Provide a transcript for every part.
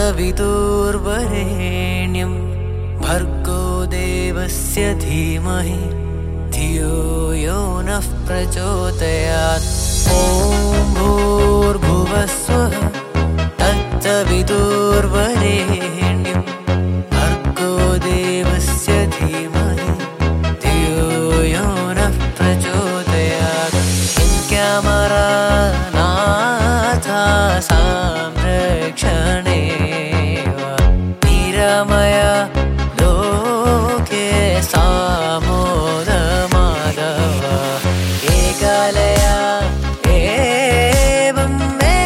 तत्सवितुर्वरेण्यं भर्गो देवस्य धीमहि धियो यो नः प्रचोदयात् ॐ भूर्भुवस्वः तत्सवितुर्वरेण्यं भर्गो देवस्य धीमहि धियो यो नः प्रचोदयात् क्यामरानाथ संरक्षणे निरमय लोके सामोदमाधव एकलया एवं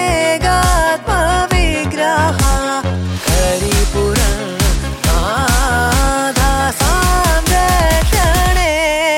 मेघात्मविग्रह करिपुरं नाथा സംരക്ഷണേ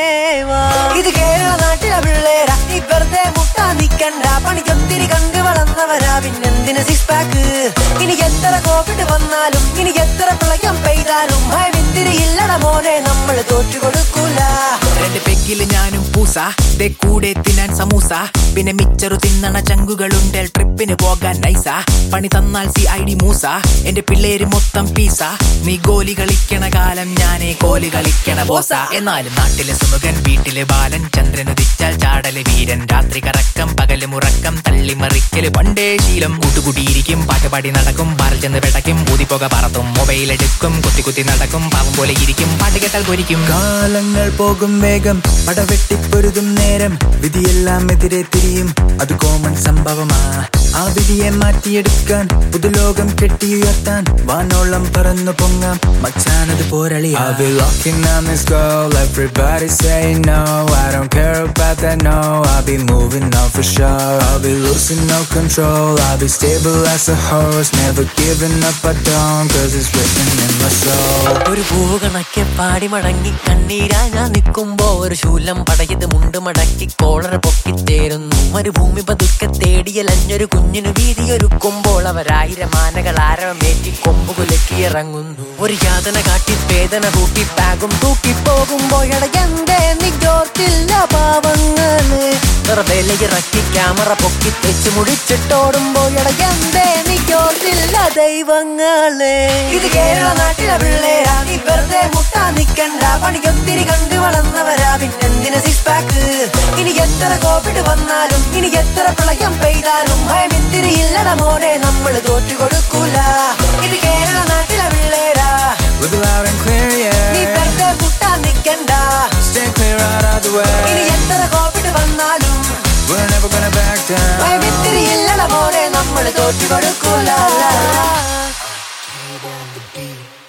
വാ. ഇത് കേരള നാട്ടിലെ പിള്ളേരാ നീ വെറുതെ മുട്ടാ നിക്കണ്ട പണിക്കൊത്തിരി കണ്ടു വളർന്നവരാ പിന്നെന്തിന് സിക്സ് പാക്ക് ഇനി എത്ര കോവിഡ് വന്നാലും ഇനി എത്ര പ്രളയം പെയ്താലും ഭയമെന്തിരി ഇല്ലട മോനെ നമ്മൾ തോറ്റു കൊടുക്കൂല രണ്ട് പെഗ്ഗില് ഞാനും പൂസ ദേ കൂടെ തിന്നാൻ സമൂസ പിന്നെ മിച്ചറു തിന്നണ ചങ്കുകളുണ്ട് ട്രിപ്പിന് പോകാൻ നൈസ പണി തന്നാൽ സി ഐ ഡി മൂസ എന്റെ പിള്ളേര് മൊത്തം പീസ നീ ഗോലി കളിക്കണ കാലം ഞാനേ കോലി കളിക്കണ ബോസ എന്നാലും നാട്ടിലെ സുമുഖൻ വീട്ടിലെ ബാലൻ ചന്ദ്രൻ ഉദിച്ചാൽ ചാടല് വീരൻ രാത്രി കറക്കം പകല് മുറക്കം തള്ളിമറിക്കല് പണ്ടേ ശീലം കൂട്ടുകൂട്ടിയിരിക്കും പാട്ടുപാടി നടക്കും ബാറിൽ ചെന്ന് പെടയ്ക്കും ഊതിപ്പോക പറത്തും മൊബൈൽ എടുക്കും കുത്തി കുത്തി നടക്കും പാവം പോലെ ഇരിക്കും പാട്ട് കേട്ടാൽ പൊരിക്കും കാലങ്ങൾ പോകും വേഗം പടവെട്ടിപ്പൊരുതും നേരം വിധിയെല്ലാം എതിരെ തിരിയും അത് കോമൺ സംഭവമാ ആ വിധിയെ മാറ്റിയെടുക്കാൻ പുതുലോകം കെട്ടിയുയർത്താൻ വാനോളം പറന്നു പൊങ്ങാം മച്ചാനത് പോരളി I'll be locking on this girl Everybody say no I don't care about that no I'll be moving on for sure I'll be losing no control I'll be stable as a horse Never giving up I don't Cause it's written in my soul ഒരു പൂകണക്കെ പാടി മടങ്ങി കണ്ണീരാ ഞാൻ നിൽക്കുമ്പോ ഒരു ശൂലം പടയത് മുണ്ട് മടക്കി collar പൊക്കിത്തേരുന്നു മരുഭൂമി പതുക്കെ തേടിയലഞ്ഞൊരു കുഞ്ഞിനു വീതിയൊരുക്കുമ്പോൾ അവരായിരം ആനകൾ ആരവമേറ്റി കൊമ്പ് കുലക്കി ഇറങ്ങുന്നു ഒരു യാതന കാട്ടി വേദന കൂട്ടി പാകും തൂക്കി പോകുമ്പോഴട എന്തേ നിജോർത്തില്ല പാവങ്ങള് വിലയിറക്കി ക്യാമറ പൊക്കി തെച്ച് മുടിച്ചിട്ടോടുമ്പോഴട എന്തേ നിജോർത്തില്ല ദൈവങ്ങള് ഇത് കേരള നാട്ടിലെ പിള്ളേരാ നീ വെറുതെ മുട്ടാ നിക്കണ്ട പണിക്കൊത്തിരി കണ്ടു വളർന്നവരാ പിന്നെന്തിന് സിക്സ് പാക്ക് ഇനി എത്ര കോവിഡ് വന്നാലും ഇനി എത്ര പ്രളയം പെയ്താലും ഭയമെന്തിരി ഇല്ലട മോനെ നമ്മൾ തോറ്റു കൊടുക്കൂല ഇത് കേരള നാട്ടിലെ പിള്ളേരാ We'll be loud and clear, നീ yeah വെറുതെ മുട്ടാ നിക്കണ്ട Stay clear out of the ഇനി way എത്ര കോവിഡ് വന്നാലും We're never gonna back down ഭയമെന്തിരി ഇല്ലട മോനെ നമ്മൾ തോറ്റു കൊടുക്കൂല